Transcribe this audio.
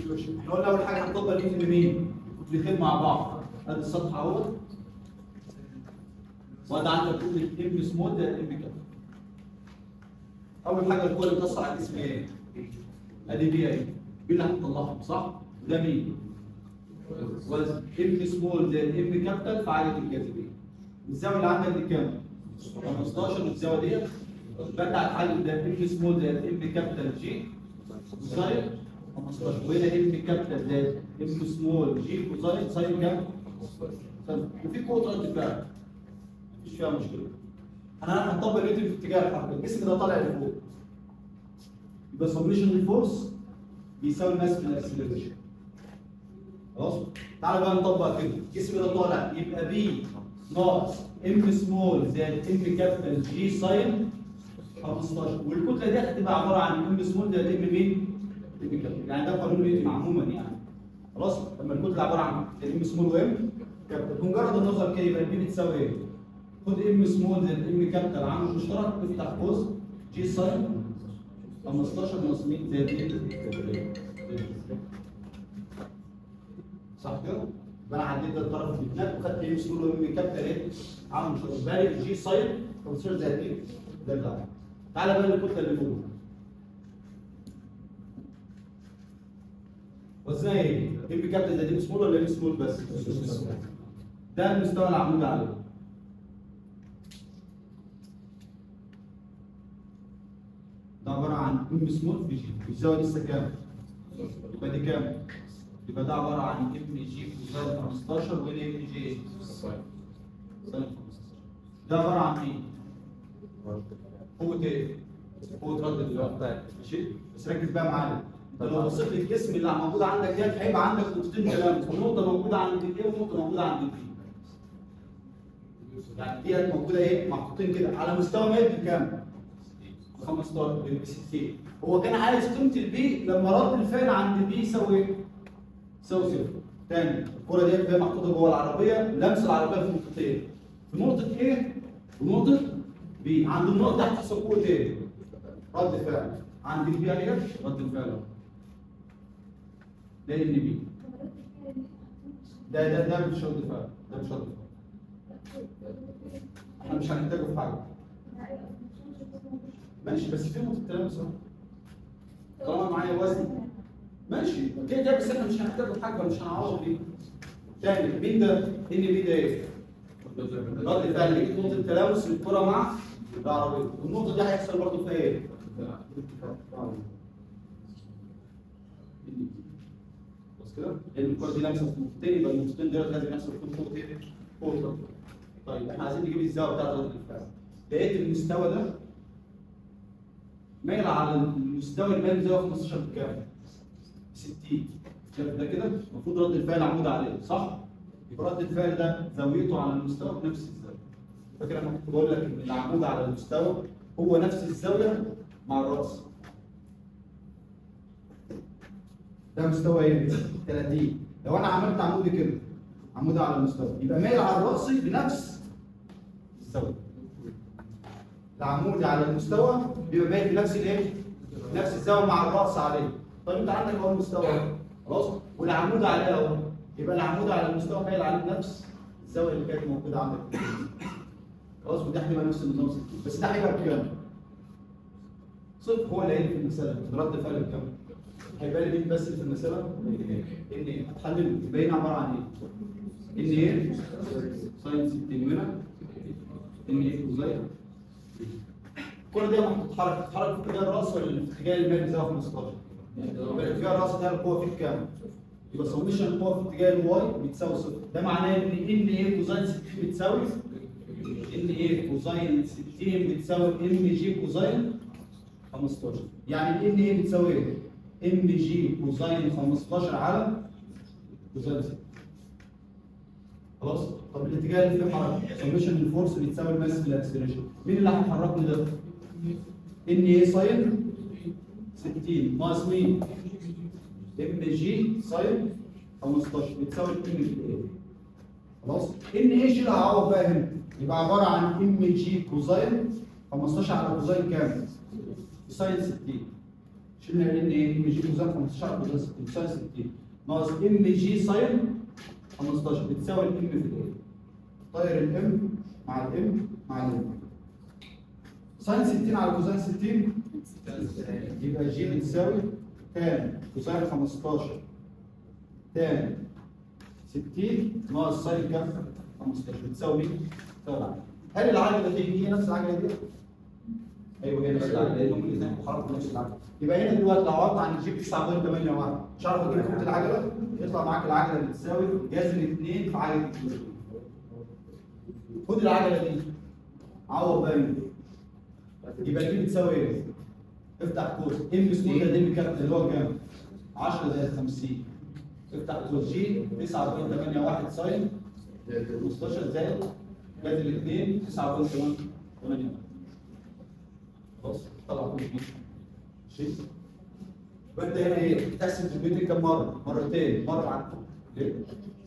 احنا قلنا اول حاجه هنطبق اليوتن لمين؟ كتلتين مع بعض ادي السطح اهوت وادي عندك كتله ام سمول ده ام كده اول حاجه الكل اللي بتاثر على الجسم ايه؟ ادي بي ايه؟ بي اللي هنطلعهم صح؟ ده مين؟ وزن ام سمول زائد ام كابيتال في عاليه الجاذبيه الزاويه اللي عندك دي كام؟ 15 والزاويه ديت بدأ هتحلل ده ام سمول زائد ام كابيتال جي ساين 15 وهنا ام كابيتال زائد ام سمول جي كوزاين ساين كام؟ ساين. وفي قوه رد فعل مفيش فيها مشكله انا هنطبق الريتم في اتجاه الحركه الجسم ده طالع لفوق يبقى سبمشن للفورس بيساوي ماس في الاكسلريشن خلاص تعالى بقى نطبق كده الجسم ده طالع يبقى بي ناقص ام سمول زائد ام كابيتال جي ساين 15 والكتله دي هتبقى عباره عن ام سمول زائد ام مين؟ ام كابيتال يعني ده قانون نيوتن عموما يعني خلاص لما الكتله عباره عن ام سمول وام كابيتال بمجرد النظر كده يبقى البي بتساوي ايه؟ خد ام سمول زائد ام كابيتال عامل مشترك افتح قوس جي ساين 15 ناقص 100 زائد ايه؟ صح كده؟ يبقى انا عديت الطرف الاثنين وخدت ام سمول وام كابيتال ايه؟ عامل مشترك بالي جي ساين 15 زائد ايه؟ ده اللي عندي. تعالى بقى للكتله اللي فوق وزنها ايه؟ ام كابيتال زائد ام سمول ولا ام سمول بس؟ ده المستوى العمودي عليه ده عباره عن ام سمول في جي الزاويه لسه كام؟ يبقى دي كام؟ يبقى ده عباره عن ام جي كوزاين 15 وهنا ام جي ساين 15 ده عباره عن ايه؟ قوه ايه؟ قوه رد الفعل ماشي؟ بس ركز بقى معايا انت لو بصيت للجسم اللي موجود عندك ديت هيبقى عندك نقطتين تلامس ونقطه موجوده عند الايه ونقطه موجوده عند البي يعني ديت موجوده ايه؟ محطوطين كده على مستوى ميل بكام؟ 15 ب 60 هو كان عايز قيمه البي لما رد الفعل عند البي يساوي ايه؟ يساوي صفر تاني الكره ديت وهي محطوطه جوه العربيه لمس العربيه في نقطتين في نقطه ايه؟ ونقطه بي عند النقطه دي هتحصل قوه ايه؟ رد فعل عند البي اهي رد الفعل اهو ده ان بي ده ده ده مش رد فعل ده مش رد فعل احنا مش هنحتاجه في حاجه ماشي بس في نقطه تلامس اهو طالما معايا وزن ماشي كده كده بس احنا مش هنحتاجه في حاجه مش هنعوض فيه تاني مين ده؟ ان بي ده ايه؟ رد فعل يجي نقطه التلامس للكره مع العربيه والنقطه دي هيحصل برضه فيها ايه؟ بس كده لان الكره دي لامسه في نقطتين يبقى النقطتين دول لازم يحصل فيهم قوه ايه؟ قوه رد طيب احنا عايزين نجيب الزاويه بتاعت رد الفعل لقيت المستوى ده مايل على المستوى المائل زاويه 15 بكام؟ 60 شايف ده كده المفروض رد الفعل عمود عليه صح؟ يبقى رد الفعل ده زاويته على المستوى بنفس الزاويه فاكر لما كنت بقول لك ان العمود على المستوى هو نفس الزاويه مع الراس ده مستوى ايه؟ 30 لو انا عملت عمودي كده عمودي على المستوى يبقى مايل على راسي بنفس الزاويه العمودي على المستوى بيبقى مايل بنفس الايه؟ نفس الزاويه مع الراس عليه طيب انت عندك اهو المستوى خلاص والعمود عليه اهو يبقى العمود على المستوى مايل عليه بنفس الزاويه اللي كانت موجوده عندك خلاص وده هيبقى نفس النظام 60 بس ده هيبقى بكام؟ صفر هو اللي هيجي في المساله رد فعل بكام؟ هيبقى لي مين بس في المساله؟ ان ايه؟ هتحلله يبقى هنا عباره عن ايه؟ ان ايه؟ ساين 60 هنا ان ايه كوزاين الكره دي لما هتتحرك تتحرك في اتجاه الراس ولا في اتجاه المال زي 15 يبقى اتجاه الراس ده القوه فيه بكام؟ يبقى سميشن القوه في اتجاه الواي بتساوي صفر ده معناه ان ان ايه كوزاين 60 بتساوي ان ايه كوزاين 60 بتساوي ام جي كوزاين 15 يعني ان ايه بتساوي ايه؟ ام جي كوزاين 15 على كوزاين 60 خلاص طب الاتجاه اللي فيه حركه سميشن الفورس بتساوي الماس في الاكسلريشن مين اللي هيحركني ده؟ ان ايه ساين 60 ناقص مين؟ ام جي ساين 15 بتساوي الام في الايه؟ خلاص ان ايه شيل هعوض بقى هنا يبقى عباره عن ام جي كوزاين 15 على كوزاين كام؟ ساين 60 شلنا ان ايه ام جي كوزين 15 كوزين 60 ساين 60 ناقص ام جي ساين 15 بتساوي الام في الايه طاير الام مع الام مع الام ساين 60 على كوزين 60 يبقى جي بتساوي تان كوساين 15 تان 60 ناقص ساين كام؟ 15 بتساوي مين؟ بتساوي العجله. هل العجله دي هي نفس العجله دي؟ ايوه هي نفس العجله لان هم الاثنين محركوا نفس العجله. يبقى هنا دلوقتي لو عوضت عن الجيب 9.81 مش عارف اجيب قيمه العجله يطلع معاك العجله اللي بتساوي جذر 2 في عجله 2 خد العجله دي عوض بقى مين؟ يبقى دي بتساوي ايه؟ افتح قوس ام سكوير ده دي كام اللي هو كام؟ 10 زائد 50 افتح قوس جي 9.81 ساين 15 زائد جذر 2 9.81 خلاص طلع كل دي ماشي يبقى انت هنا ايه؟ تحسب البيت كام مره؟ مرتين مره عن ليه؟